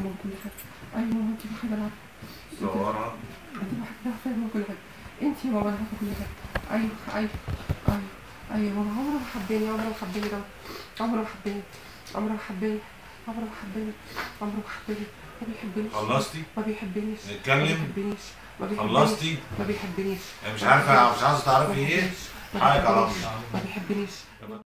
ماما كل حاجه ايوه ماما انت بحب العب سارة انت بحب العب فاهمه كل حاجه انت يا ماما انا عارفه كل حاجه ايوه ايوه ايوه ايوه ماما عمره ما حبني عمره ما حبني ده عمره ما حبني عمره ما حبني عمره ما حبني عمره ما حبني ما بيحبنيش خلصتي؟ ما بيحبنيش ما نتكلم؟ بيحبنيش ما بيحبنيش خلصتي؟ ما بيحبنيش مش عارفة مش عاوزة ما تعرفي ايه؟ بيحبنيش. ما حقك على بيحبنيش. ما بيحبنيش